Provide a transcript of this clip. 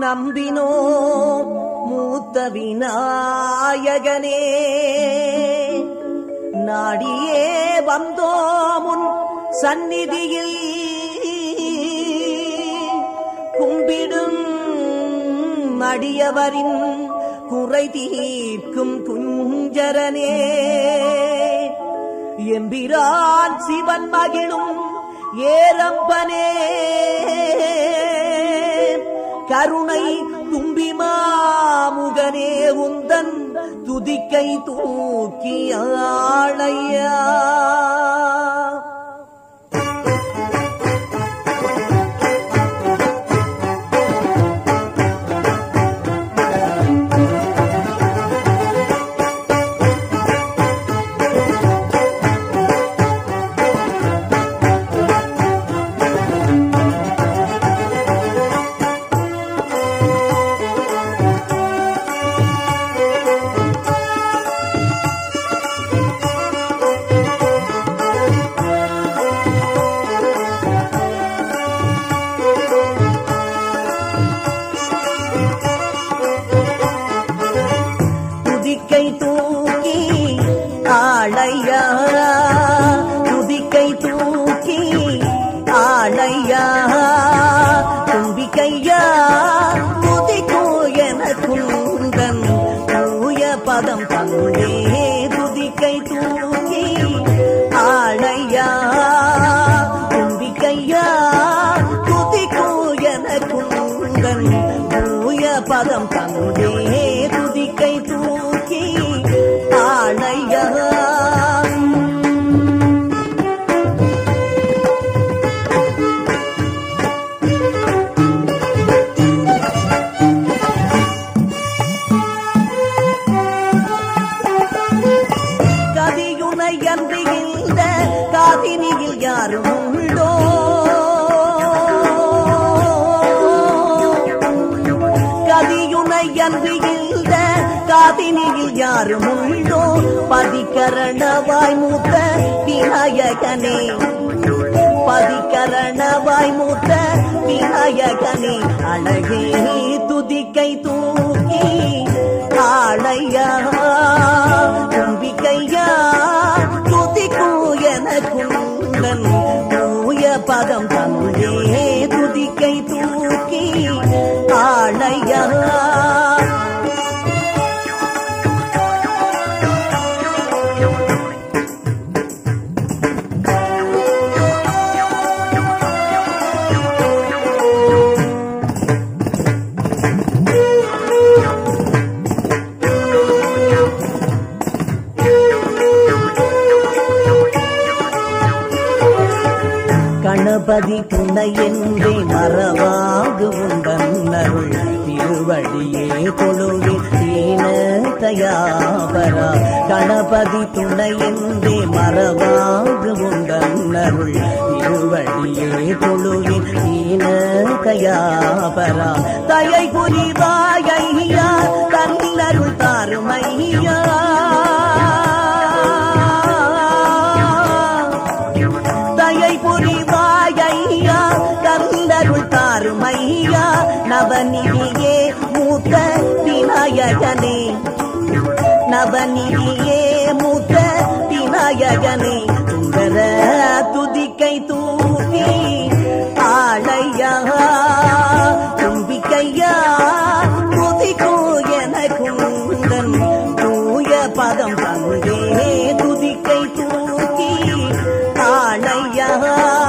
நம்பினோ மூத்த விநாயகனே நாடியே வந்தோமுன் சந்நிதியில் கும்பிடும் அடியவரின் குறை தீர்க்கும் குஞ்சரனே எம்பிரான் சிவன் மகிழும் ஏரம்பனே கருணை தும்பிமாமுகனே உந்தன் துதிக்கை தூக்கி ஆளையா துதிக்கை தூக்கி ஆளையா துதிக்கை தூக்கி ஆளையா தும்பிக்கையா துதிக்கோ என குந்தன் தூய பதம் தந்தே துதிக்கை தூக்கி ஆளையா தும்பிக்கையா துதிக்கோ என குந்தன் தூய பதம் தந்தே துதிக்கை தூக்கி ஆளையா கதியுனை அன்றிகின்ற காதினியில் யாரும் உண்டோ கதியுனை அன்றிகின்ற காதினியில் யாரும் உண்டோ பதிக்கரணவாய் மூத்த விநாயகனே பதிக்கரணவாய் மூத்த விநாயகனே அழகே துதிக்கை தூக்கி ஆளையா தும்பிக்கையா துதிக்கூ என குந்தன் தூய பதம் தந்தே துதிக்கை தூக்கி ஆளையா கணபதி துணை என்றே மறவாகு உண்டன்னருள் திருவடியே தொழுவி தீன தயாபரா கணபதி துணை என்றே மறவாகு உண்டன்னருள் திருவடியே தொழுவி தீன தயாபரா தயை புரிவாயா தன்னருள் தாருமையா தயை புரிவாயா கந்தருள் தாருமையா நவநிதியே மூத்த விநாயகனே நவநிதியே மூத்த விநாயகனே சுந்தர துதிக்கை தூக்கி ஆளையா தும்பிக்கையா துதிக்கோ என குந்தன் தூய பதம் தந்தே துதிக்கை தூக்கி ஆளையா